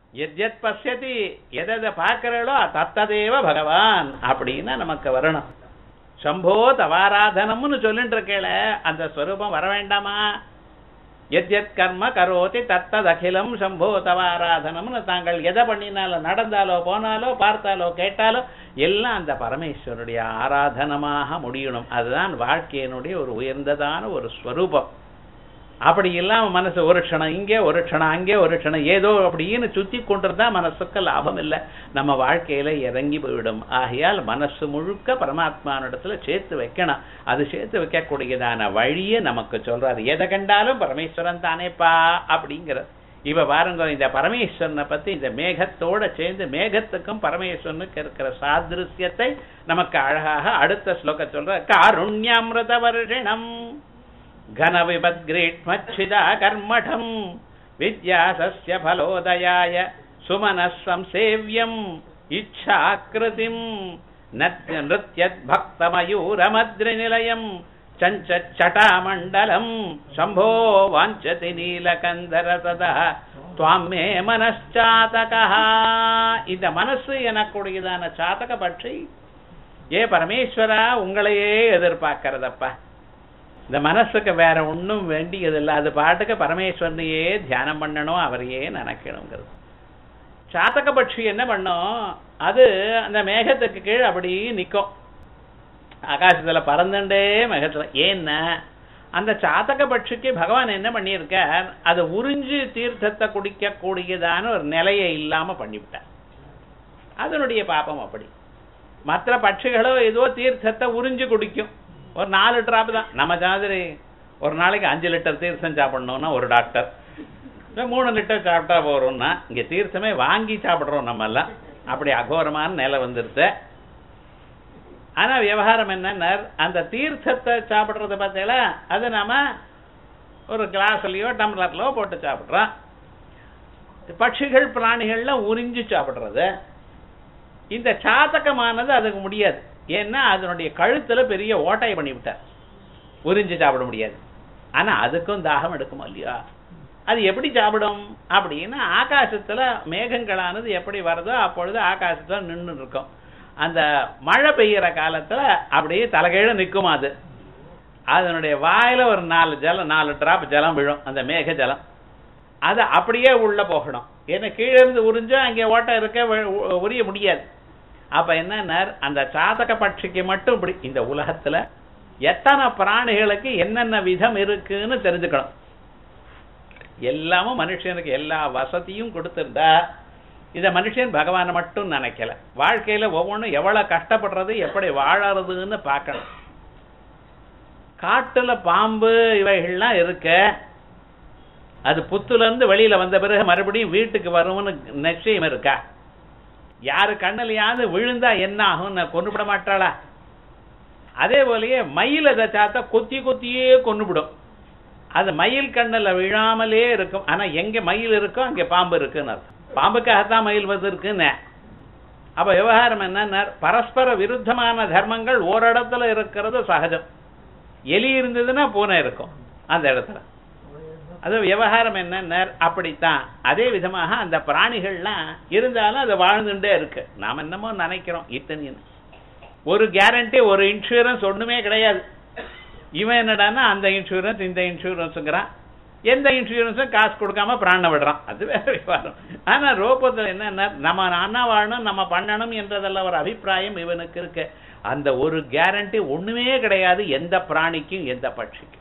எத்யத் பசியதி எதை பார்க்கிறீங்களோ தத்ததேவ பகவான் அப்படின்னா நமக்கு வரணும் சம்போ தவாராதனம்னு சொல்லிட்டு இருக்கேள அந்த ஸ்வரூபம் வர வேண்டாமா எத்யத் கர்ம கரோதி தத்தத் அகிலம் சம்போ தவாராதனம்னு தாங்கள் எதை பண்ணினாலும் நடந்தாலோ போனாலோ பார்த்தாலோ கேட்டாலோ எல்லாம் அந்த பரமேஸ்வருடைய ஆராதனமாக முடியணும் அதுதான் வாழ்க்கையினுடைய ஒரு உயர்ந்ததான ஒரு ஸ்வரூபம் அப்படி இல்லாம மனசு ஒரு க்ஷணம் இங்கே ஒரு க்ஷணம் அங்கே ஒரு க்ஷணம் ஏதோ அப்படின்னு சுத்தி கொண்டிருந்தா மனசுக்கு லாபம் இல்லை நம்ம வாழ்க்கையில இறங்கி போயிடும் ஆகையால் மனசு முழுக்க பரமாத்மானிடத்துல சேர்த்து வைக்கணும் அது சேர்த்து வைக்கக்கூடியதான வழியை நமக்கு சொல்றாரு எதை கண்டாலும் பரமேஸ்வரன் தானேப்பா அப்படிங்கிற இப்ப பாருங்க இந்த பரமேஸ்வரனை பத்தி இந்த மேகத்தோட சேர்ந்து மேகத்துக்கும் பரமேஸ்வரனுக்கு இருக்கிற சாதிருஷ்யத்தை நமக்கு அழகாக அடுத்த ஸ்லோக சொல்ற காருண்யாமிரத வருஷணம் घनविपद्ग्रीष्मच्छिदा कर्मठम् विद्यासस्य फलोदयाय सुमनः संसेव्यम् इच्छाकृतिम् नृत्यद्भक्तमयूरमद्रिनिलयम् चञ्चच्चटामण्डलम् शम्भो वाञ्छति नीलकन्धर तदः துவாம் மே மனச்சாதகா இந்த மனசு எனக்கூடியதான சாதக பற்றி ஏ பரமேஸ்வரா உங்களையே எதிர்பார்க்கிறதப்பா இந்த மனசுக்கு வேற ஒண்ணும் வேண்டியதில்லை அது பாட்டுக்கு பரமேஸ்வரனையே தியானம் பண்ணணும் அவரையே நினைக்கணுங்கிறது சாத்தக பட்சி என்ன பண்ணும் அது அந்த மேகத்துக்கு கீழ் அப்படி நிற்கும் ஆகாசத்துல பறந்துட்டே மேகத்துல ஏன்னா அந்த சாத்தக பட்சிக்கு பகவான் என்ன பண்ணியிருக்கார் அதை உறிஞ்சு தீர்த்தத்தை குடிக்க கூடியதான ஒரு நிலையை இல்லாம பண்ணிவிட்டார் அதனுடைய பாப்பம் அப்படி மற்ற பட்சிகளோ ஏதோ தீர்த்தத்தை உறிஞ்சு குடிக்கும் ஒரு நாலு டிராப் தான் நம்ம மாதிரி ஒரு நாளைக்கு அஞ்சு லிட்டர் தீர்த்தம் சாப்பிடணும்னா ஒரு டாக்டர் மூணு லிட்டர் சாப்பிட்டா போறோம்னா இங்க தீர்த்தமே வாங்கி சாப்பிடுறோம் நம்ம எல்லாம் அப்படி அகோரமான நிலை வந்துருது ஆனா விவகாரம் என்னன்னா அந்த தீர்த்தத்தை சாப்பிடுறத பார்த்தீங்களா அது நாம ஒரு கிளாஸ்லயோ டம்ளர்லயோ போட்டு சாப்பிடுறோம் பட்சிகள் பிராணிகள்லாம் உறிஞ்சு சாப்பிடுறது இந்த சாதகமானது அதுக்கு முடியாது ஏன்னா அதனுடைய கழுத்துல பெரிய ஓட்டையை பண்ணி விட்டார் உறிஞ்சு சாப்பிட முடியாது ஆனா அதுக்கும் தாகம் எடுக்குமா இல்லையா அது எப்படி சாப்பிடும் அப்படின்னா ஆகாசத்துல மேகங்களானது எப்படி வருதோ அப்பொழுது ஆகாசத்துல நின்று இருக்கும் அந்த மழை பெய்யற காலத்துல அப்படியே தலைகீழ நிற்கும் அது அதனுடைய வாயில ஒரு நாலு ஜலம் நாலு டிராப் ஜலம் விழும் அந்த மேக ஜலம் அது அப்படியே உள்ள போகணும் ஏன்னா கீழே இருந்து உறிஞ்சா அங்கே ஓட்டை இருக்க உ- உரிய முடியாது அப்ப என்ன அந்த சாதக பட்சிக்கு மட்டும் இப்படி இந்த உலகத்துல எத்தனை பிராணிகளுக்கு என்னென்ன விதம் இருக்குன்னு தெரிஞ்சுக்கணும் எல்லாமும் மனுஷனுக்கு எல்லா வசதியும் கொடுத்திருந்தா இத மனுஷன் பகவானை மட்டும் நினைக்கல வாழ்க்கையில ஒவ்வொன்றும் எவ்வளவு கஷ்டப்படுறது எப்படி வாழறதுன்னு பார்க்கணும் காட்டுல பாம்பு இவைகள்லாம் இருக்க அது புத்துல இருந்து வெளியில வந்த பிறகு மறுபடியும் வீட்டுக்கு வரும்னு நிச்சயம் இருக்கா யாரு கண்ணுலயாவது விழுந்தா என்ன ஆகும் கொண்டுவிட மாட்டாளா அதே போலயே மயில் அதை சாத்தா கொத்தி கொத்தியே கொன்னுவிடும் அது மயில் கண்ணுல விழாமலே இருக்கும் ஆனா எங்க மயில் இருக்கோ அங்க பாம்பு இருக்குன்னு அர்த்தம் பாம்புக்காகத்தான் மயில் வந்து இருக்குன்னு அப்ப விவகாரம் என்ன பரஸ்பர விருத்தமான தர்மங்கள் ஓரிடத்துல இருக்கிறது சகஜம் எலி இருந்ததுன்னா பூனை இருக்கும் அந்த இடத்துல அது விவகாரம் என்ன அப்படித்தான் அதே விதமாக அந்த பிராணிகள்லாம் இருந்தாலும் அது வாழ்ந்துட்டே இருக்கு நாம் என்னமோ நினைக்கிறோம் இத்தனை ஒரு கேரண்டி ஒரு இன்சூரன்ஸ் ஒண்ணுமே கிடையாது இவன் என்னடான்னா அந்த இன்சூரன்ஸ் இந்த இன்சூரன்ஸுங்கிறான் எந்த இன்சூரன்ஸும் காசு கொடுக்காம பிராண விடுறான் அது வேற விவகாரம் ஆனா ரோபத்தில் என்ன நம்ம அண்ணா வாழணும் நம்ம பண்ணணும் என்றதெல்லாம் ஒரு அபிப்பிராயம் இவனுக்கு இருக்கு அந்த ஒரு கேரண்டி ஒண்ணுமே கிடையாது எந்த பிராணிக்கும் எந்த பட்சிக்கும்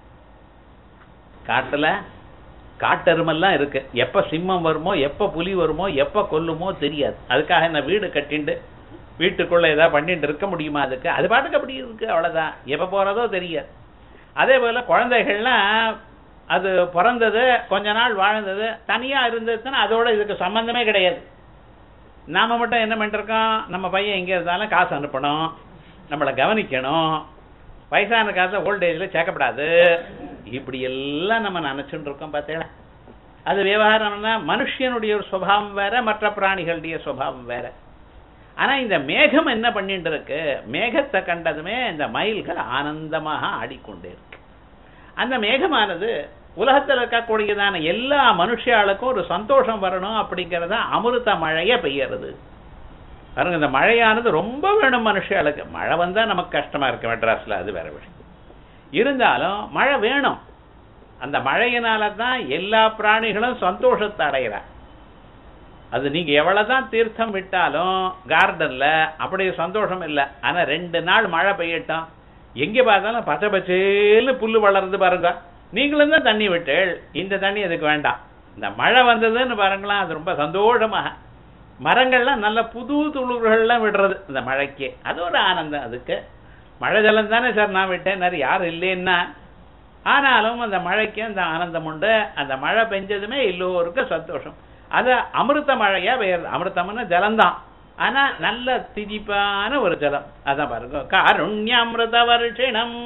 காட்டுல காட்டெருமெல்லாம் இருக்கு எப்ப சிம்மம் வருமோ எப்ப புலி வருமோ எப்ப கொல்லுமோ தெரியாது அதுக்காக என்ன வீடு கட்டிண்டு வீட்டுக்குள்ள ஏதாவது பண்ணிட்டு இருக்க முடியுமா அதுக்கு அது பாட்டுக்கு அப்படி இருக்கு அவ்வளவுதான் எப்ப போறதோ தெரியாது அதே போல குழந்தைகள்லாம் அது பிறந்தது கொஞ்ச நாள் வாழ்ந்தது தனியா இருந்ததுன்னா அதோட இதுக்கு சம்பந்தமே கிடையாது நாம மட்டும் என்ன பண்ணிருக்கோம் நம்ம பையன் எங்க இருந்தாலும் காசு அனுப்பணும் நம்மளை கவனிக்கணும் வயசான காசை ஓல்டேஜில் சேர்க்கப்படாது இப்படி எல்லாம் நம்ம நினைச்சுட்டு இருக்கோம் பார்த்தீங்களா அது விவகாரம்னா மனுஷனுடைய ஒரு சுபாவம் வேற மற்ற பிராணிகளுடைய சுபாவம் வேற ஆனா இந்த மேகம் என்ன பண்ணிட்டு இருக்கு மேகத்தை கண்டதுமே இந்த மயில்கள் ஆனந்தமாக ஆடிக்கொண்டே இருக்கு அந்த மேகமானது உலகத்துல இருக்கக்கூடியதான எல்லா மனுஷாளுக்கும் ஒரு சந்தோஷம் வரணும் அப்படிங்கறத அமிர்த மழைய பெய்யறது பாருங்க இந்த மழையானது ரொம்ப வேணும் மனுஷாளுக்கு மழை வந்தா நமக்கு கஷ்டமா இருக்கு மெட்ராஸ்ல அது வேற விஷயம் இருந்தாலும் மழை வேணும் அந்த மழையினால தான் எல்லா பிராணிகளும் சந்தோஷத்தை அடைகிறா அது நீங்க எவ்வளவுதான் தீர்த்தம் விட்டாலும் கார்டன்ல அப்படி சந்தோஷம் இல்லை ஆனா ரெண்டு நாள் மழை பெய்யட்டும் எங்க பார்த்தாலும் பச்சை பச்சேன்னு புல்லு வளருது பாருங்க நீங்களும் தான் தண்ணி விட்டேள் இந்த தண்ணி அதுக்கு வேண்டாம் இந்த மழை வந்ததுன்னு பாருங்களேன் அது ரொம்ப சந்தோஷமாக மரங்கள்லாம் நல்ல புது துளிர்கள்லாம் விடுறது இந்த மழைக்கு அது ஒரு ஆனந்தம் அதுக்கு மழை ஜலம் தானே சார் நான் விட்டேன் நிறைய யாரும் இல்லைன்னா ஆனாலும் அந்த மழைக்கு அந்த ஆனந்தம் உண்டு அந்த மழை பெஞ்சதுமே எல்லோருக்கும் சந்தோஷம் அது அமிர்த மழையா பெய்யறது அமிர்தம்னா ஜலம்தான் ஆனா நல்ல திதிப்பான ஒரு ஜலம் அதான் பாருங்க காருண்யாமிருத வருஷிணம்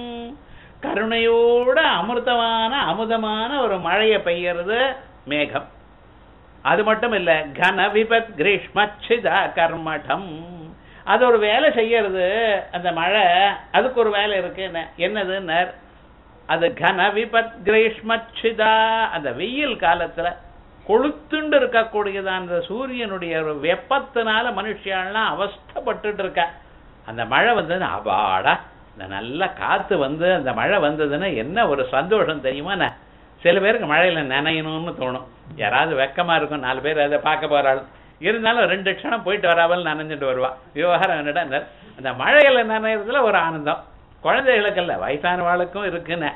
கருணையோட அமிர்தமான அமுதமான ஒரு மழையை பெய்யறது மேகம் அது மட்டும் இல்ல கன விபத் கிரீஷ்மச்சிதா கர்மடம் அது ஒரு வேலை செய்யறது அந்த மழை அதுக்கு ஒரு வேலை இருக்கு என்ன- என்னதுன்னு அது கன விபத் கிரீஷ்மச்சிதா அந்த வெயில் காலத்துல கொளுத்துண்டு இருக்கக்கூடியதான் அந்த சூரியனுடைய ஒரு வெப்பத்தினால மனுஷியாலாம் அவஸ்தைப்பட்டுட்டு இருக்கா அந்த மழை வந்தது அபாடா இந்த நல்ல காத்து வந்து அந்த மழை வந்ததுன்னா என்ன ஒரு சந்தோஷம் தெரியுமா நான் சில பேருக்கு மழையில நனையணும்னு தோணும் யாராவது வெக்கமா இருக்கும் நாலு பேர் அதை பார்க்க போறாள் இருந்தாலும் ரெண்டு க்ஷணம் போயிட்டு வராமல் நனைஞ்சிட்டு வருவா விவகாரம் என்னடா இந்த- அந்த மழையில நனையறதுல ஒரு ஆனந்தம் குழந்தைகளுக்கல்ல வயசானவாளுக்கும் இருக்குன்னு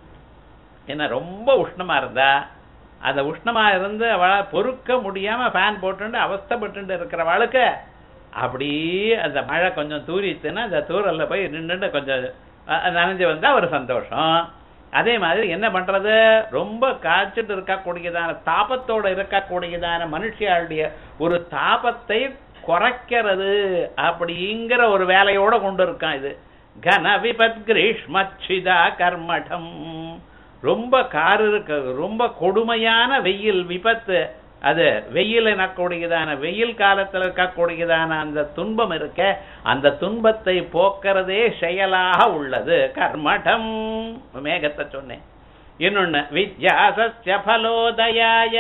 என்ன ரொம்ப உஷ்ணமா இருந்தா அந்த உஷ்ணமா இருந்து அவள பொறுக்க முடியாம ஃபேன் போட்டுண்டு அவஸ்தைப்பட்டு இருக்கிறவளுக்கு அப்படியே அந்த மழை கொஞ்சம் தூரித்துன்னா அந்த தூரல்ல போய் நின்றுட்டு கொஞ்சம் அஹ், நனைஞ்சு வந்தா ஒரு சந்தோஷம் அதே மாதிரி என்ன பண்றது ரொம்ப காய்ச்சிட்டு இருக்கக்கூடியதான தாபத்தோட இருக்கக்கூடியதான மனுஷியாளுடைய ஒரு தாபத்தை குறைக்கிறது அப்படிங்கிற ஒரு வேலையோட கொண்டு இருக்கான் இது கன விபத் கிரீஷ்மச்சிதா கர்மடம் ரொம்ப காரு இருக்க ரொம்ப கொடுமையான வெயில் விபத்து அது வெயில் எனக்கூடியதான வெயில் காலத்துல இருக்கக்கூடியதான அந்த துன்பம் இருக்க அந்த துன்பத்தை போக்குறதே செயலாக உள்ளது கர்மடம் மேகத்தை சொன்னேன் இன்னொன்னு வித்யாசஸ்ய பலோதயாய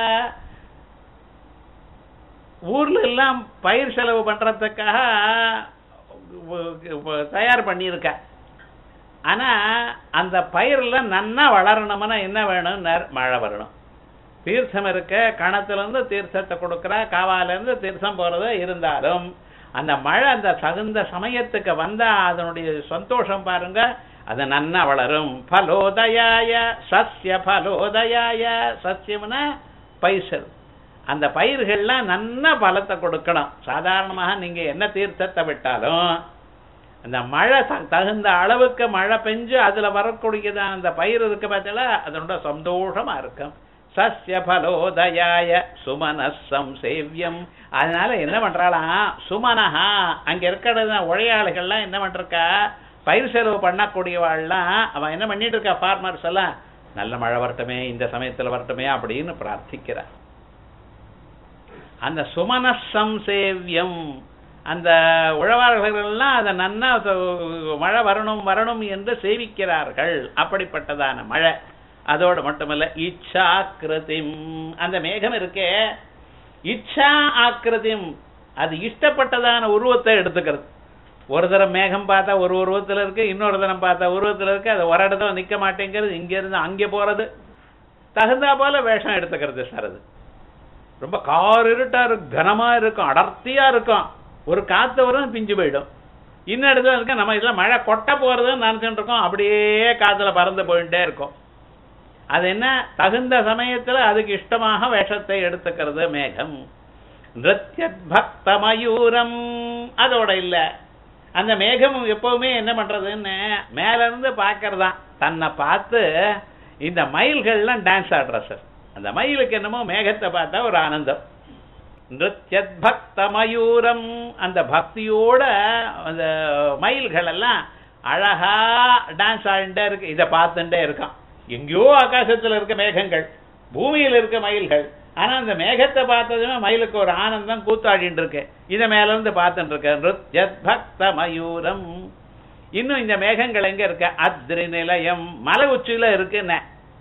ஊர்ல எல்லாம் பயிர் செலவு பண்றதுக்காக தயார் பண்ணியிருக்க ஆனா அந்த பயிர்ல நன்னா வளரணும்னா என்ன வேணும் மழை வரணும் தீர்த்தம் இருக்க கணத்துல இருந்து தீர்த்தத்தை கொடுக்கறா காவால இருந்து தீர்த்தம் போறது இருந்தாலும் அந்த மழை அந்த தகுந்த சமயத்துக்கு வந்தா அதனுடைய சந்தோஷம் பாருங்க அது நன்னா வளரும் பலோதயாய சஸ்ய பலோதயாய சஸ்யம்னா பைசல் அந்த பயிர்கள்லாம் நன்னா பலத்தை கொடுக்கணும் சாதாரணமாக நீங்க என்ன தீர்த்தத்தை விட்டாலும் அந்த மழை த- தகுந்த அளவுக்கு மழை பெஞ்சு அதுல வரக்கூடியதான அந்த பயிர் இருக்கு பார்த்தீங்களா அதனோட சந்தோஷமா இருக்கும் சஸ்ய பலோதயாய சுமனசம் சேவியம் அதனால என்ன பண்றாளாம் சுமனஹா அங்க இருக்கிற உழையாளிகள்லாம் என்ன பண்றக்கா பயிர் செலவு பண்ணக்கூடியவாள்லாம் அவன் என்ன பண்ணிட்டு இருக்கா ஃபார்மர்ஸ் எல்லாம் நல்ல மழை வரட்டுமே இந்த சமயத்துல வரட்டுமே அப்படின்னு பிரார்த்திக்கிறா அந்த சுமனசம் சேவியம் அந்த உழவாளர்கள்லாம் அதை நன்னா ச- மழை வரணும் வரணும் என்று சேவிக்கிறார்கள் அப்படிப்பட்டதான மழை அதோடு மட்டுமல்ல இச்சாக்கிருதிம் அந்த மேகம் இருக்கே இச்சா ஆக்கிருதிம் அது இஷ்டப்பட்டதான உருவத்தை எடுத்துக்கிறது ஒரு தரம் மேகம் பார்த்தா ஒரு உருவத்துல இருக்கு இன்னொரு தரம் பார்த்தா உருவத்துல இருக்கு அது ஒரு இடத்துல நிக்க மாட்டேங்கிறது இங்க இருந்து அங்கே போறது தகுந்தா போல வேஷம் எடுத்துக்கிறது சார் அது ரொம்ப கார் இருட்டா இருக்கும் கனமா இருக்கும் அடர்த்தியா இருக்கும் ஒரு காத்து வரும் பிஞ்சு போயிடும் இன்னும் இடத்துல இருக்க நம்ம இதுல மழை கொட்ட போறதுன்னு நினைச்சுட்டு இருக்கோம் அப்படியே காத்துல பறந்து போயிட்டே இருக்கும் அது என்ன தகுந்த சமயத்துல அதுக்கு இஷ்டமாக வேஷத்தை எடுத்துக்கிறது மேகம் நிருத்யத் பக்த மயூரம் அதோட இல்ல அந்த மேகம் எப்பவுமே என்ன பண்றதுன்னு மேல இருந்து பாக்குறதா தன்னை பார்த்து இந்த மயில்கள்லாம் டான்ஸ் ஆடுற சார் அந்த மயிலுக்கு என்னமோ மேகத்தை பார்த்தா ஒரு ஆனந்தம் நிருத்யத் பக்த மயூரம் அந்த பக்தியோட அந்த மயில்கள் எல்லாம் அழகா டான்ஸ் ஆடிட்டே இருக்கு இதை பார்த்துட்டே இருக்கான் எங்கேயோ ஆகாசத்துல இருக்க மேகங்கள் பூமியில் இருக்க மயில்கள் ஆனா அந்த மேகத்தை பார்த்ததுமே மயிலுக்கு ஒரு ஆனந்தம் கூத்தாடிட்டு இருக்கு இதை மேல இருந்து பார்த்துட்டு இருக்க நிருத்யத் பக்த மயூரம் இன்னும் இந்த மேகங்கள் எங்க இருக்க அத்ரி நிலையம் மலை உச்சியில இருக்குன்னு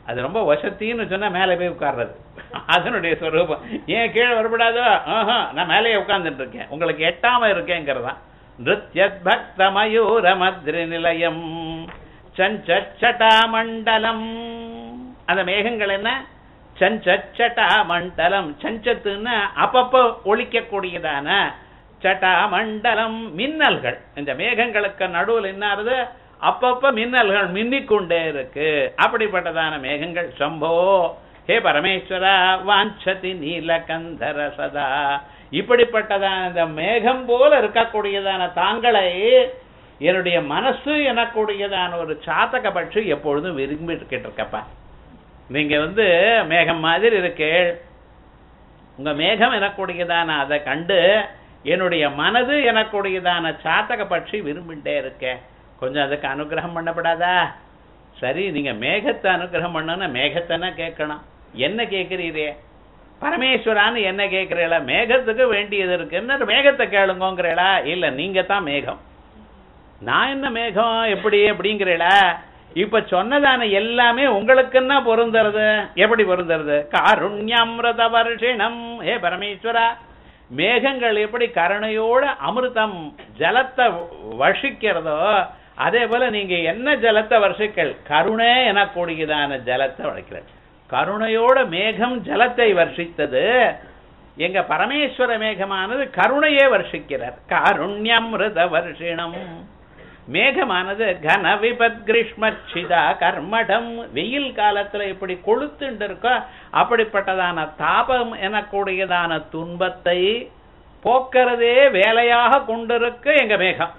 அது ரொம்ப வசத்தின்னு சொன்னா மேலே போய் உட்கார்றது அதனுடைய ஸ்வரூபம் ஏன் கீழே வரப்படாதோ ஆஹா நான் மேலேயே உட்கார்ந்துட்டு இருக்கேன் உங்களுக்கு எட்டாம இருக்கேங்கிறதான் நிருத்யத் பக்த மயூர மத்ரி நிலையம் சஞ்சச்சட்டா மண்டலம் அந்த மேகங்கள் என்ன சஞ்சச்சட்டா மண்டலம் சஞ்சத்துன்னு அப்பப்போ ஒழிக்கக்கூடியதான சட்டா மண்டலம் மின்னல்கள் இந்த மேகங்களுக்கு நடுவில் என்னாருது அப்பப்ப மின்னல்கள் மின்னிக்கொண்டே இருக்கு அப்படிப்பட்டதான மேகங்கள் சம்போ ஹே பரமேஸ்வரா வாஞ்சதி நீலகந்தர சதா இப்படிப்பட்டதான இந்த மேகம் போல இருக்கக்கூடியதான தாங்களை என்னுடைய மனசு எனக்கூடியதான ஒரு சாத்தக பட்சி எப்பொழுதும் விரும்பி இருக்கிட்டு இருக்கப்பா நீங்க வந்து மேகம் மாதிரி இருக்கே உங்க மேகம் எனக்கூடியதான அதை கண்டு என்னுடைய மனது எனக்கூடியதான சாத்தக பட்சி விரும்பிட்டே இருக்கேன் கொஞ்சம் அதுக்கு அனுகிரகம் பண்ணப்படாதா சரி நீங்க மேகத்தை அனுகிரகம் பண்ணனா மேகத்தைன்னா கேட்கணும் என்ன கேட்கிறீரே பரமேஸ்வரான்னு என்ன கேட்கிறீங்களா மேகத்துக்கு வேண்டியது இருக்குன்னு மேகத்தை கேளுங்கோங்கிறீங்களா இல்ல நீங்க தான் மேகம் நான் என்ன மேகம் எப்படி அப்படிங்கிறீங்களா இப்ப சொன்னதான எல்லாமே உங்களுக்குன்னா பொருந்துறது எப்படி பொருந்துறது காருண்யமிரத வருஷிணம் ஏ பரமேஸ்வரா மேகங்கள் எப்படி கருணையோட அமிர்தம் ஜலத்தை வர்ஷிக்கிறதோ அதே போல நீங்க என்ன ஜலத்தை வர்ஷிக்கல் கருணை எனக்கூடியதான ஜலத்தை வளைக்கிற கருணையோட மேகம் ஜலத்தை வர்ஷித்தது எங்க பரமேஸ்வர மேகமானது கருணையே வர்ஷிக்கிறார் காருண்யமிருத வருஷிணம் மேகமானது கன விபத் கிரீஷ்மச்சிதா கர்மடம் வெயில் காலத்துல எப்படி கொளுத்துண்டு இருக்கோ அப்படிப்பட்டதான தாபம் எனக்கூடியதான துன்பத்தை போக்குறதே வேலையாக கொண்டிருக்கு எங்க மேகம்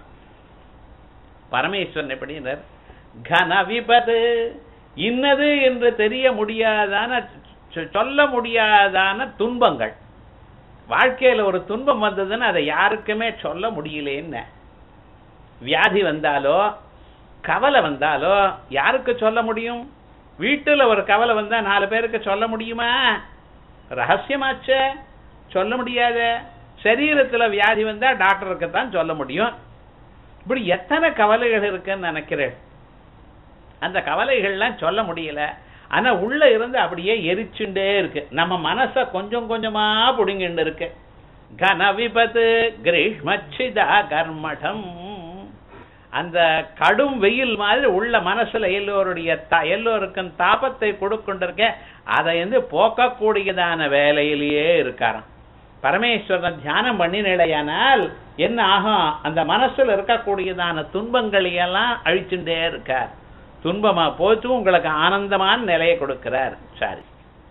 பரமேஸ்வரன் எப்படின்னார் கன விபத்து இன்னது என்று தெரிய முடியாதான சொ- சொல்ல முடியாதான துன்பங்கள் வாழ்க்கையில ஒரு துன்பம் வந்ததுன்னு அதை யாருக்குமே சொல்ல முடியலேன்னு வியாதி வந்தாலோ கவலை வந்தாலோ யாருக்கு சொல்ல முடியும் வீட்டுல ஒரு கவலை வந்தா நாலு பேருக்கு சொல்ல முடியுமா ரகசியமாச்சே சொல்ல முடியாத சரீரத்துல வியாதி வந்தா டாக்டருக்கு தான் சொல்ல முடியும் இப்படி எத்தனை கவலைகள் இருக்குன்னு நினைக்கிறேன் அந்த கவலைகள்லாம் சொல்ல முடியல ஆனா உள்ள இருந்து அப்படியே எரிச்சுண்டே இருக்கு நம்ம மனச கொஞ்சம் கொஞ்சமா புடுங்கிண்டு இருக்கு கன விபத்து கிரீஷ்மச்சிதா கர்மடம் அந்த கடும் வெயில் மாதிரி உள்ள மனசுல எல்லோருடைய த- எல்லோருக்கும் தாபத்தை கொடுக்கொண்டிருக்க அதை வந்து போக்கக்கூடியதான வேலையிலேயே இருக்காராம் பரமேஸ்வரன் தியானம் பண்ணினிலையானால் என்ன ஆகும் அந்த மனசுல இருக்கக்கூடியதான துன்பங்களை எல்லாம் அழிச்சுட்டே இருக்கார் துன்பமா போச்சு உங்களுக்கு ஆனந்தமான நிலையை கொடுக்கிறார் சரி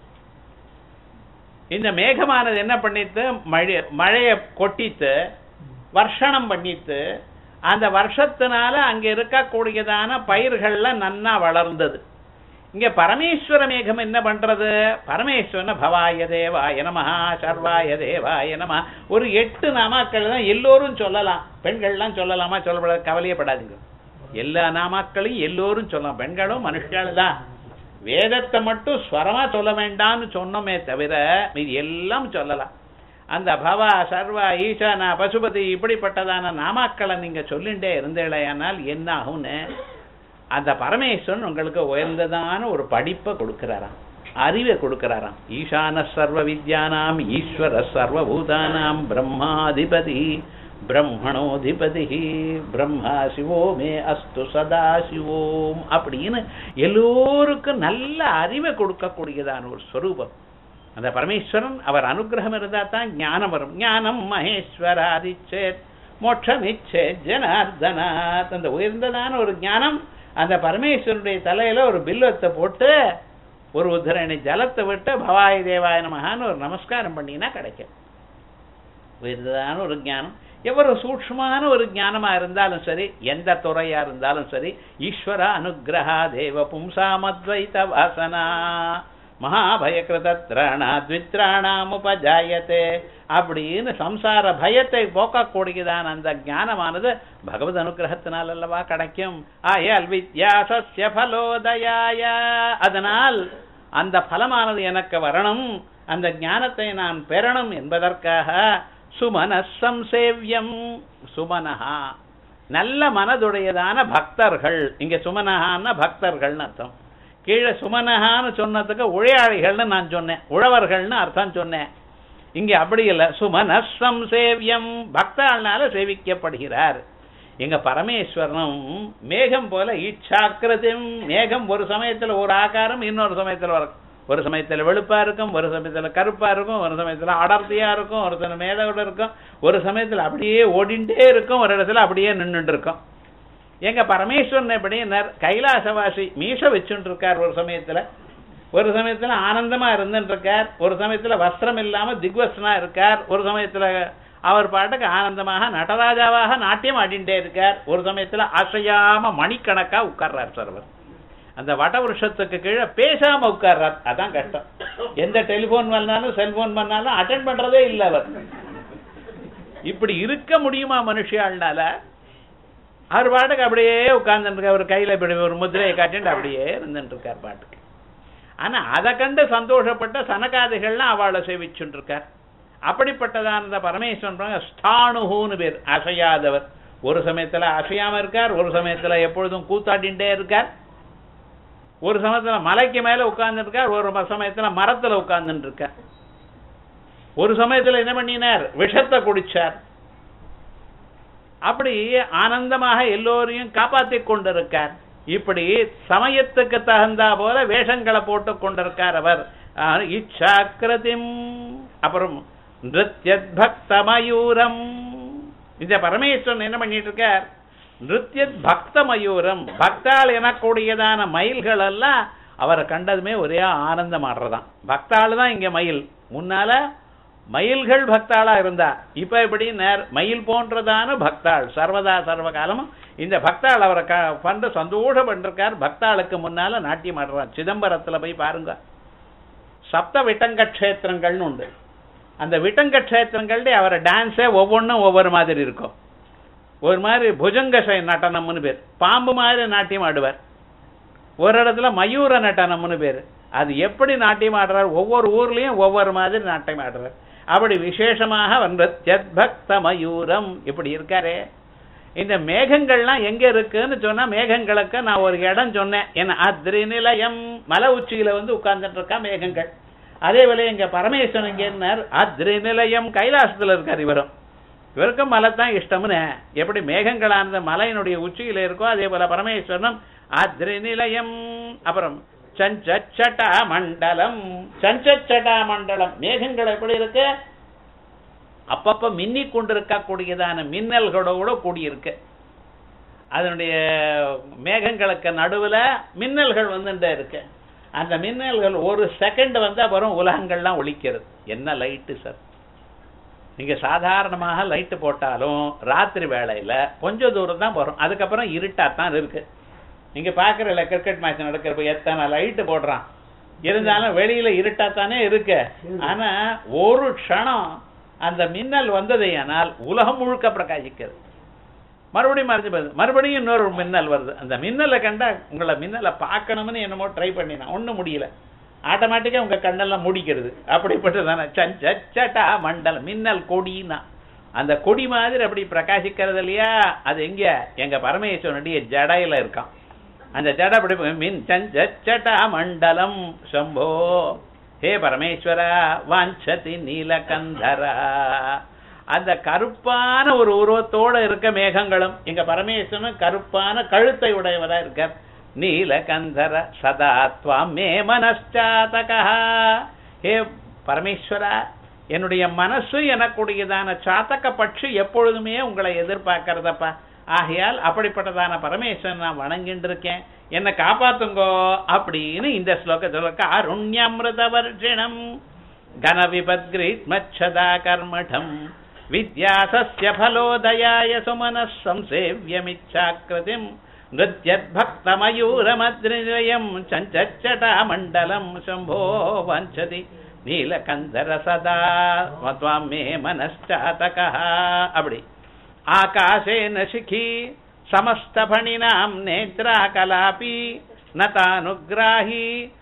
இந்த மேகமானது என்ன பண்ணித்து மழை மழையை கொட்டித்து வர்ஷணம் பண்ணித்து அந்த வருஷத்தினால அங்க இருக்கக்கூடியதான பயிர்கள்லாம் நன்னா வளர்ந்தது இங்க பரமேஸ்வர மேகம் என்ன பண்றது பரமேஸ்வரன பவாய தேவாய நமஹ சர்வாய தேவாய நம ஒரு எட்டு நாமாக்கள் தான் எல்லோரும் சொல்லலாம் பெண்கள்லாம் சொல்லலாமா சொல்லப்படாது கவலையப்படாதீங்க எல்லா நாமாக்களையும் எல்லோரும் சொல்லலாம் பெண்களும் மனுஷாலும் தான் வேதத்தை மட்டும் ஸ்வரமா சொல்ல வேண்டாம்னு சொன்னோமே தவிர மீதி எல்லாம் சொல்லலாம் அந்த பவா சர்வா ஈசானா பசுபதி இப்படிப்பட்டதான நாமாக்களை நீங்க சொல்லிண்டே இருந்தேளையானால் என்ன ஆகும்னு அந்த பரமேஸ்வரன் உங்களுக்கு உயர்ந்ததான ஒரு படிப்பை கொடுக்கிறாராம் அறிவை கொடுக்கிறாராம் ஈசான சர்வ வித்யானாம் ஈஸ்வர சர்வபூதானாம் பிரம்மாதிபதி பிரம்மணோதிபதி பிரம்மா சிவோ மே அஸ்து சதா சிவோம் அப்படின்னு எல்லோருக்கும் நல்ல அறிவை கொடுக்கக்கூடியதான ஒரு ஸ்வரூபம் அந்த பரமேஸ்வரன் அவர் அனுகிரகம் இருந்தா தான் ஞானம் வரும் ஞானம் மகேஸ்வராதிச்சேத் மோட்சம் இச்சே ஜனார்தனாத் அந்த உயர்ந்ததான ஒரு ஞானம் அந்த பரமேஸ்வரனுடைய தலையில ஒரு பில்லத்தை போட்டு ஒரு உத்தரணி ஜலத்தை விட்டு பவாய் தேவாய நமகான்னு ஒரு நமஸ்காரம் பண்ணினா கிடைக்கும் உயர்ந்ததான ஒரு ஞானம் எவ்வளவு சூக்ஷ்மமான ஒரு ஞானமா இருந்தாலும் சரி எந்த துறையா இருந்தாலும் சரி ஈஸ்வர அனுகிரகா தேவ பும்சாமத்வைத வாசனா மகாபயகிருதாணாத்வித்ராணாம் உபஜாயத்தே அப்படின்னு சம்சார பயத்தை போக்கக்கூடியதான அந்த ஞானமானது பகவத் அனுகிரகத்தினால் அல்லவா கிடைக்கும் ஆயல் வித்யாசஸ்ய பலோதயாய அதனால் அந்த பலமானது எனக்கு வரணும் அந்த ஞானத்தை நான் பெறணும் என்பதற்காக சுமன சம்சேவியம் சுமனஹா நல்ல மனதுடையதான பக்தர்கள் இங்க சுமனஹான்னா பக்தர்கள்னு அர்த்தம் கீழே சுமனஹான்னு சொன்னதுக்கு உழையாளிகள்னு நான் சொன்னேன் உழவர்கள்னு அர்த்தம் சொன்னேன் இங்க அப்படி இல்ல சுமனஸ்வம் சேவியம் பக்தாள்னால சேவிக்கப்படுகிறார் எங்க பரமேஸ்வரனும் மேகம் போல இச்சாக்கிரதும் மேகம் ஒரு சமயத்துல ஒரு ஆகாரம் இன்னொரு சமயத்துல வரும் ஒரு சமயத்துல வெளுப்பா இருக்கும் ஒரு சமயத்துல கருப்பா இருக்கும் ஒரு சமயத்துல அடர்த்தியா இருக்கும் ஒரு சமயம் மேலோட இருக்கும் ஒரு சமயத்துல அப்படியே ஓடிண்டே இருக்கும் ஒரு இடத்துல அப்படியே நின்னுட்டு இருக்கும் எங்க பரமேஸ்வரன் எப்படின்னார் கைலாசவாசி மீச வச்சுட்டு இருக்கார் ஒரு சமயத்துல ஒரு சமயத்துல ஆனந்தமா இருந்துட்டு இருக்கார் ஒரு சமயத்துல வஸ்திரம் இல்லாம திக்வஸ்னா இருக்கார் ஒரு சமயத்துல அவர் பாட்டுக்கு ஆனந்தமாக நடராஜாவாக நாட்டியம் ஆடிண்டே இருக்கார் ஒரு சமயத்துல அசையாம மணிக்கணக்கா உட்கார்றார் சர்வர் அந்த வடவருஷத்துக்கு கீழே பேசாம உட்கார்றார் அதான் கஷ்டம் எந்த டெலிபோன் பண்ணாலும் செல்போன் பண்ணாலும் அட்டன் பண்றதே இல்ல அவர் இப்படி இருக்க முடியுமா மனுஷியாள்னால அவர் பாட்டுக்கு அப்படியே உட்கார்ந்துட்டு இருக்கார் அவர் கையில இப்படி ஒரு முத்திரையை காட்டிட்டு அப்படியே இருந்துட்டு இருக்கார் பாட்டுக்கு ஆனா அதை கண்டு சந்தோஷப்பட்ட சனகாதிகள்லாம் அவளை சேவிச்சுட்டு இருக்கார் அப்படிப்பட்டதான இந்த பரமேஸ்வரன் ஸ்தானுஹூன்னு பேர் அசையாதவர் ஒரு சமயத்துல அசையாம இருக்கார் ஒரு சமயத்துல எப்பொழுதும் கூத்தாடிண்டே இருக்கார் ஒரு சமயத்துல மலைக்கு மேல உட்கார்ந்து இருக்கார் ஒரு ம- சமயத்துல மரத்துல உட்கார்ந்துட்டு இருக்கார் ஒரு சமயத்துல என்ன பண்ணினார் விஷத்தை குடிச்சார் அப்படி ஆனந்தமாக எல்லோரையும் காப்பாத்திக் கொண்டிருக்கார் இப்படி சமயத்துக்கு தகுந்தா போல வேஷங்களை போட்டு கொண்டிருக்கார் அவர் ஆஹ், இச்சாக்கிரதிம் அப்புறம் நிருத்யத் பக்த மயூரம் இந்த பரமேஸ்வரன் என்ன பண்ணிட்டு இருக்கார் நிருத்யத் பக்த மயூரம் பக்தாள் எனக்கூடியதான மயில்கள் எல்லாம் அவரை கண்டதுமே ஒரே ஆனந்தம் ஆடுறதாம் பக்தாள் தான் இங்க மயில் முன்னால மயில்கள் பக்தாளா இருந்தா இப்ப எப்படி நேர் மயில் போன்றதான பக்தாள் சர்வதா சர்வ காலமும் இந்த பக்தாள் அவரை க பண்ற சந்தோஷம் பண்ணிருக்கார் பக்தாளுக்கு முன்னால நாட்டியம் ஆடுறார் சிதம்பரத்துல போய் பாருங்க சப்த விட்டங்க க்ஷேத்திரங்கள்னு உண்டு அந்த விட்டங்க க்ஷேத்திரங்கள்ல அவரை டான்ஸே ஒவ்வொன்றும் ஒவ்வொரு மாதிரி இருக்கும் ஒரு மாதிரி புஜங்கசை நடனம்னு பேர் பாம்பு மாதிரி நாட்டியம் ஆடுவார் ஒரு இடத்துல மயூர நடனம்னு பேர் அது எப்படி நாட்டியம் ஆடுறார் ஒவ்வொரு ஊர்லயும் ஒவ்வொரு மாதிரி நாட்டியம் ஆடுறார் அப்படி விசேஷமாக வந்தத் பக்த மயூரம் இப்படி இருக்காரே இந்த மேகங்கள்லாம் எங்க இருக்குன்னு சொன்னா மேகங்களுக்கு நான் ஒரு இடம் சொன்னேன் என்ன அத்ரி நிலையம் மலை உச்சியில வந்து உட்கார்ந்துட்டு இருக்கா மேகங்கள் அதே போல எங்க பரமேஸ்வரன் இங்க என்னார் அத்ரி நிலையம் கைலாசத்துல இருக்கார் இவரும் இவருக்கும் மலை தான் இஷ்டம்னு எப்படி மேகங்களானது மலையினுடைய உச்சியில இருக்கோ அதே போல பரமேஸ்வரனும் அத்ரி நிலையம் அப்புறம் சஞ்சச்சட்டா மண்டலம் சஞ்சச்சட்டா மண்டலம் மேகங்கள் எப்படி இருக்கு அப்பப்ப மின்னி கொண்டிருக்கக்கூடியதான மின்னல்களோட கூடியிருக்கு அதனுடைய மேகங்களுக்கு நடுவுல மின்னல்கள் வந்துட்டே இருக்கு அந்த மின்னல்கள் ஒரு செகண்ட் வந்து அப்புறம் உலகங்கள்லாம் ஒழிக்கிறது என்ன லைட்டு சார் நீங்க சாதாரணமாக லைட்டு போட்டாலும் ராத்திரி வேளையில கொஞ்சம் தூரம் தான் போறோம் அதுக்கப்புறம் இருட்டாத்தான் இருக்கு நீங்க பாக்குறல கிரிக்கெட் மேட்ச் நடக்கிறப்ப எத்தனை லைட்டு போடுறான் இருந்தாலும் வெளியில இருட்டாத்தானே இருக்கு ஆனா ஒரு க்ஷணம் அந்த மின்னல் வந்ததேயானால் உலகம் முழுக்க பிரகாசிக்கிறது மறுபடியும் மறைஞ்சு போகுது மறுபடியும் இன்னொரு மின்னல் வருது அந்த மின்னலை கண்டா உங்களை மின்னலை பார்க்கணும்னு என்னமோ ட்ரை பண்ணினா ஒண்ணும் முடியல ஆட்டோமேட்டிக்கா உங்க கண்ணெல்லாம் முடிக்கிறது அப்படிப்பட்டதான சஞ்சட்டா மண்டலம் மின்னல் கொடினா அந்த கொடி மாதிரி அப்படி பிரகாசிக்கிறது இல்லையா அது எங்க எங்க பரமேஸ்வரனுடைய ஜடையில இருக்கான் அந்த ஜட அப்படி போய் மின் சஞ்சட்டா மண்டலம் சம்போ ஹே பரமேஸ்வரா வாஞ்சதி நீலகந்தரா அந்த கருப்பான ஒரு உருவத்தோட இருக்க மேகங்களும் எங்க பரமேஸ்வரன் கருப்பான கழுத்தை உடையவரா இருக்கார் நீலகந்தர சதா துவாம் மே மனச்சாதகா ஹே பரமேஸ்வரா என்னுடைய மனசு எனக்குடையதான சாத்தக பட்சி எப்பொழுதுமே உங்களை எதிர்பார்க்கறதப்பா ஆகையால் அப்படிப்பட்டதான பரமேஸ்வரன் நான் வணங்கிட்டு இருக்கேன் என்னை காப்பாத்துங்கோ அப்படின்னு இந்த ஸ்லோகத்தில் காருண்யமிருத வர்ஷிணம் கன விபத்கிரீத்மச்சதா கர்மடம் வித்யாசஸ்ய ஃபலோதயாய சுமனः संसेव्यमिच्छाकृतिम् नृत्यद्भक्तमयूरमद्रिजयम् चञ्चच्चटामण्डलम् शम्भो वञ्चति நீலகந்தர சதா त्वां मे मनश्चातकः அப்படி आकाशेन शिखी समस्तफणिनां नेत्रा कलापी नतानुग्राही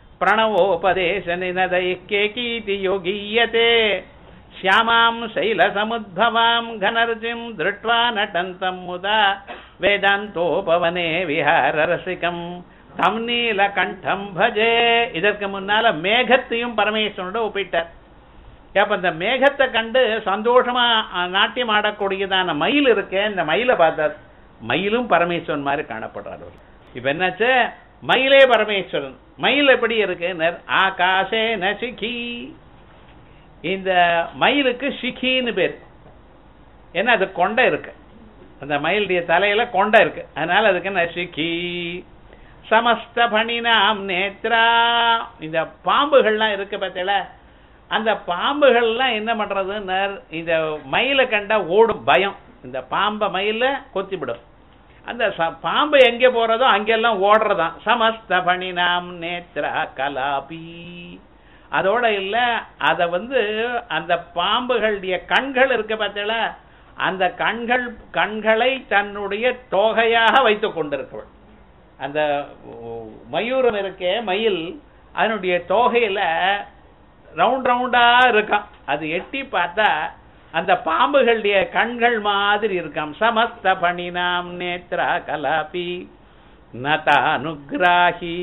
प्रणवोपदेशनिनदैक्येकीति योगीयते श्यामां शैलसमुद्भवां घनर्जिं दृष्ट्वा नटन्तं मुदा वेदान्तोपवने विहाररसिकं தம் நீல கண்டம் பஜே இதற்கு முன்னால மேகத்தையும் பரமேஸ்வரனோட ஒப்பிட்டார் அப்ப இந்த மேகத்தை கண்டு சந்தோஷமா அஹ், நாட்டியம் ஆடக்கூடியதான மயில் இருக்கே இந்த மயிலை பார்த்தார் மயிலும் பரமேஸ்வரன் மாதிரி காணப்படுறார் அவர். இப்ப என்னாச்சு மயிலே பரமேஸ்வரன் மயில் எப்படி இருக்கு ஆகாசே நசிகி இந்த மயிலுக்கு சிகின்னு பேர் ஏன்னா அது கொண்டை இருக்கு அந்த மயிலுடைய தலையில கொண்டை இருக்கு அதனால அதுக்கு என்ன சிகி சமஸ்த பணினாம் நேத்ரா இந்த பாம்புகள்லாம் இருக்கு பார்த்தீங்களா அந்த பாம்புகள்லாம் என்ன பண்றதுன்னு இந்த மயிலை கண்டா ஓடும் பயம் இந்த பாம்பை மயில கொத்திவிடும் அந்த ச- பாம்பு எங்கே போறதோ அங்கெல்லாம் ஓடுறதாம் சமஸ்த பணினாம் நேத்ரா கலாபி அதோட இல்ல அத வந்து அந்த பாம்புகளுடைய கண்கள் இருக்கு பார்த்தீங்களா அந்த கண்கள் கண்களை தன்னுடைய தொகையாக வைத்துக் கொண்டிருக்கவள் அந்த உ- மயூரம் இருக்கே மயில் அதனுடைய தோகையில ரவுண்ட் ரவுண்டா இருக்காம் அது எட்டி பார்த்தா அந்த பாம்புகளுடைய கண்கள் மாதிரி இருக்காம் சமஸ்த பணினாம் நேத்ரா கலாபி நதானுகிராஹி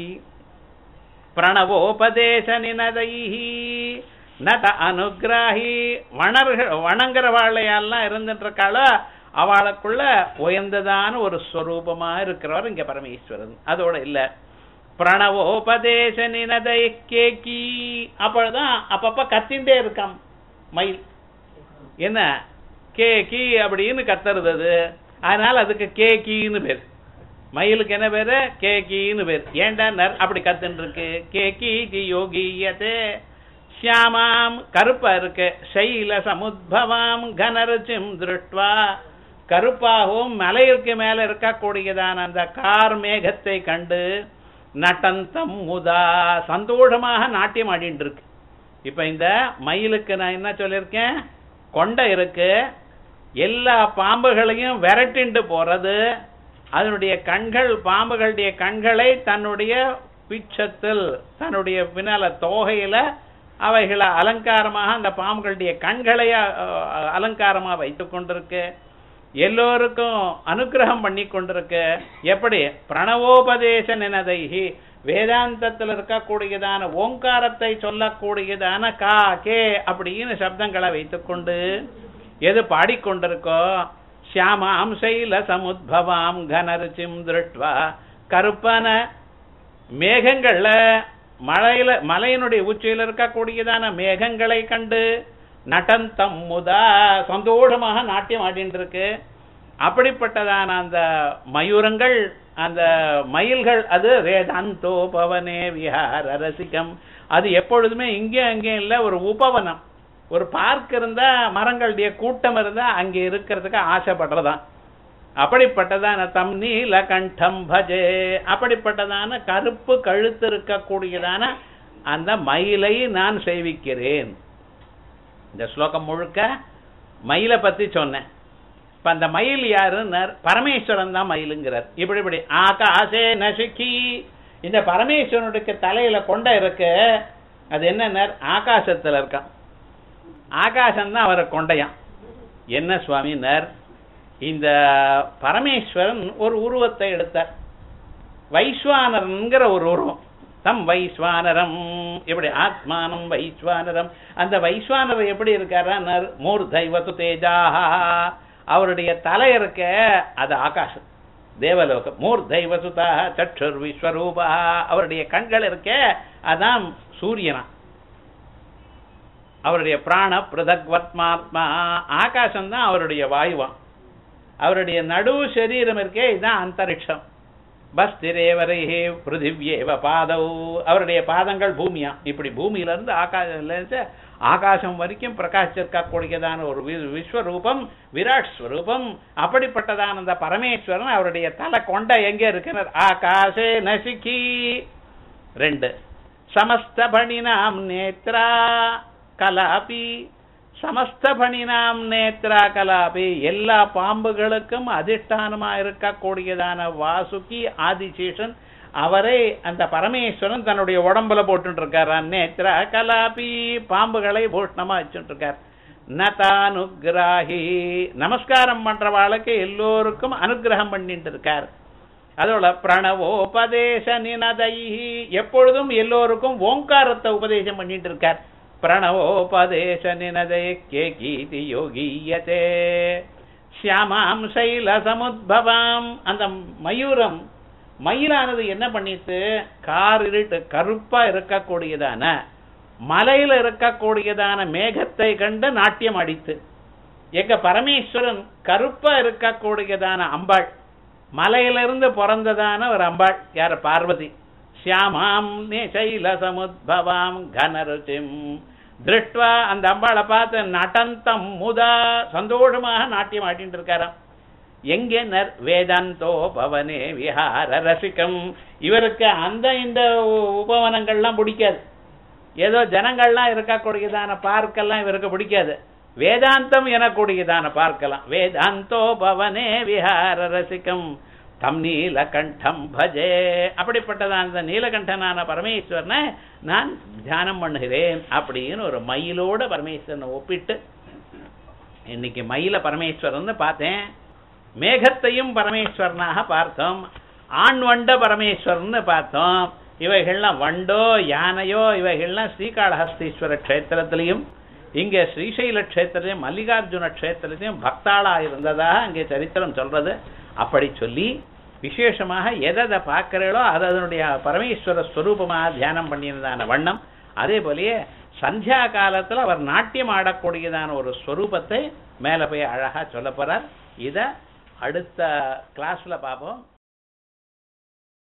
பிரணவோபதேச நினதைஹி நத அனுகிராஹி வணர்கள் வணங்குறவாழையெல்லாம் இருந்துட்டு இருக்காளோ அவளுக்குள்ள உயர்ந்ததான ஒரு ஸ்வரூபமா இருக்கிறவர் இங்க பரமேஸ்வரன் அதோட இல்ல பிரணவோபதேச நினதை கேக்கி அப்பொழுதுதான் அப்பப்ப கத்திண்டே இருக்காம் மயில் என்ன கேக்கி அப்படின்னு கத்துறது அது அதனால அதுக்கு கேக்கின்னு பேர் மயிலுக்கு என்ன பேரு கேக்கின்னு பேர் ஏண்டா நர் அப்படி கத்துன்னு இருக்கு கேக்கி கி யோகியதே ஷியாமாம் கருப்பா இருக்கு சைல சமுத்பவாம் கனருச்சிம் திருஷ்டுவா கருப்பாகவும் மலையிற்கு மேல இருக்கக்கூடியதான அந்த கார் மேகத்தை கண்டு நட்டந்தம் முதா சந்தோஷமாக நாட்டியம் ஆடிட்டு இருக்கு இப்ப இந்த மயிலுக்கு நான் என்ன சொல்லியிருக்கேன் கொண்டை இருக்கு எல்லா பாம்புகளையும் விரட்டிண்டு போறது அதனுடைய கண்கள் பாம்புகளுடைய கண்களை தன்னுடைய பிச்சத்தில் தன்னுடைய பின்னால தோகையில அவைகளை அலங்காரமாக அந்த பாம்புகளுடைய கண்களை அஹ், அலங்காரமா வைத்துக் கொண்டிருக்கு எல்லோருக்கும் அனுக்கிரகம் பண்ணி கொண்டிருக்கு எப்படி பிரணவோபதேச நினதைஹி வேதாந்தத்தில் இருக்கக்கூடியதான ஓங்காரத்தை சொல்லக்கூடியதான கா கே அப்படின்னு சப்தங்களை வைத்துக்கொண்டு எது பாடிக்கொண்டிருக்கோ ஷியாமாம் சைல சமுத்பவாம் கனருச்சிம் திருஷ்டுவா கருப்பான மேகங்கள்ல மலையில மலையினுடைய உச்சியில இருக்கக்கூடியதான மேகங்களை கண்டு நடந்தம் முதா சந்தோஷமாக நாட்டியம் ஆடிட்டு இருக்கு அப்படிப்பட்டதான அந்த மயூரங்கள் அந்த மயில்கள் அது வேதாந்தோ பவனே விஹார ரசிகம் அது எப்பொழுதுமே இங்கே அங்கே இல்ல ஒரு உபவனம் ஒரு பார்க் இருந்தா மரங்களுடைய கூட்டம் இருந்தா அங்க இருக்கிறதுக்கு ஆசைப்படுறதாம் அப்படிப்பட்டதான தம் நீல கண்டம் பஜே அப்படிப்பட்டதான கருப்பு கழுத்து இருக்கக்கூடியதான அந்த மயிலை நான் சேவிக்கிறேன் இந்த ஸ்லோகம் முழுக்க மயிலை பத்தி சொன்னேன் இப்ப அந்த மயில் யாருன்னு பரமேஸ்வரன் தான் மயிலுங்கிறார் இப்படி இப்படி ஆகாசே நசுக்கி இந்த பரமேஸ்வரனுடைய தலையில கொண்ட இருக்கு அது என்ன ஆகாசத்துல இருக்கான் ஆகாசம் தான் அவரை கொண்டையான் என்ன சுவாமினர் இந்த பரமேஸ்வரன் ஒரு உருவத்தை எடுத்தார் வைஸ்வானரன்கிற ஒரு உருவம் தம் வைஸ்வானரம் எப்படி ஆத்மானம் வைஸ்வானரம் அந்த வைஸ்வானரம் எப்படி இருக்கார் மூர்தைவத்து தேஜாஹா அவருடைய தலை இருக்க அது ஆகாசம் தேவலோகம் மூர்தைவசுதா சற்றுர் விஸ்வரூபா அவருடைய கண்கள் இருக்க அதான் சூரியனா அவருடைய பிராண பிரதக்வத்மாத்மா ஆகாசம் தான் அவருடைய வாயுவான் அவருடைய நடு சரீரம் இருக்கே இதுதான் அந்தரிக்ஷம் பஸ்திரேவரைஹே பிருத்திவியேவ பாதௌ அவருடைய பாதங்கள் பூமியா இப்படி பூமியில இருந்து ஆகாசம் ஆகாசம் வரைக்கும் பிரகாசிச்சிருக்கக்கூடியதான ஒரு வி- விஸ்வரூபம் விராட் ஸ்வரூபம் அப்படிப்பட்டதான அந்த பரமேஸ்வரன் அவருடைய தலை கொண்ட எங்க இருக்கிறார் ஆகாசே நசிக்கி ரெண்டு சமஸ்த பணினாம் நேத்ரா கலாபி சமஸ்த பணினாம் நேத்ரா கலாபி எல்லா பாம்புகளுக்கும் அதிஷ்டானமா இருக்கக்கூடியதான வாசுகி ஆதிசேஷன் அவரை அந்த பரமேஸ்வரன் தன்னுடைய உடம்புல போட்டுட்டு இருக்கார் நேத்ரா கலாபி பாம்புகளை பூஷ்ணமா வச்சுட்டு இருக்கார் நதானுகிராஹி நமஸ்காரம் பண்றவாளுக்கு எல்லோருக்கும் அனுகிரகம் பண்ணிட்டு இருக்கார் அதோட பிரணவோபதேச நினதை எப்பொழுதும் எல்லோருக்கும் ஓங்காரத்தை உபதேசம் பண்ணிட்டு இருக்கார் பிரணவோபதேச நினதை கே கீதி யோகியதே சியாமாம் சைல சமுத்பவாம் அந்த மயூரம் மயிலானது என்ன பண்ணிட்டு கார் இருட்டு கருப்பா இருக்கக்கூடியதான மலையில இருக்கக்கூடியதான மேகத்தை கண்டு நாட்டியம் அடித்து எங்க பரமேஸ்வரன் கருப்பா இருக்கக்கூடியதான அம்பாள் மலையிலிருந்து பிறந்ததான ஒரு அம்பாள் யார் பார்வதி சியாமாம் நிசைல சமுத்பவாம் கனருச்சிம் திருஷ்டுவா அந்த அம்பாளை பார்த்து நடந்தம் முதா சந்தோஷமாக நாட்டியம் ஆட்டிட்டு இருக்காராம் எங்கே நர் வேதாந்தோ பவனே விஹார ரசிகம் இவருக்கு அந்த இந்த உ- உபவனங்கள்லாம் பிடிக்காது ஏதோ ஜனங்கள்லாம் இருக்கக்கூடியதான பார்க்கெல்லாம் இவருக்கு பிடிக்காது வேதாந்தம் எனக்கூடியதான பார்க்கலாம் வேதாந்தோ பவனே விஹார ரசிகம் தம் நீலகண்டம் பஜே அப்படிப்பட்டதான அந்த நீலகண்டனான பரமேஸ்வரனை நான் தியானம் பண்ணுகிறேன் அப்படின்னு ஒரு மயிலோட பரமேஸ்வரனை ஒப்பிட்டு இன்னைக்கு மயில பரமேஸ்வரன் பார்த்தேன் மேகத்தையும் பரமேஸ்வரனாக பார்த்தோம் ஆண் வண்ட பரமேஸ்வரன் பார்த்தோம் இவைகள்லாம் வண்டோ யானையோ இவைகள்லாம் ஸ்ரீகாளஹஸ்தீஸ்வர க்ஷேத்திரத்திலையும் இங்கே ஸ்ரீசைல க்ஷேத்திரத்திலையும் மல்லிகார்ஜுன க்ஷேத்திரத்திலையும் பக்தாளா இருந்ததாக அங்கே சரித்திரம் சொல்றது அப்படி சொல்லி விசேஷமாக எதை பார்க்கிறீங்களோ அது அதனுடைய பரமேஸ்வர ஸ்வரூபமாக தியானம் பண்ணியிருந்தான வண்ணம் அதே போலயே சந்தியா காலத்துல அவர் நாட்டியம் ஆடக்கூடியதான ஒரு ஸ்வரூபத்தை மேல போய் அழகா சொல்ல போறார் இத அடுத்த கிளாஸ்ல பார்ப்போம்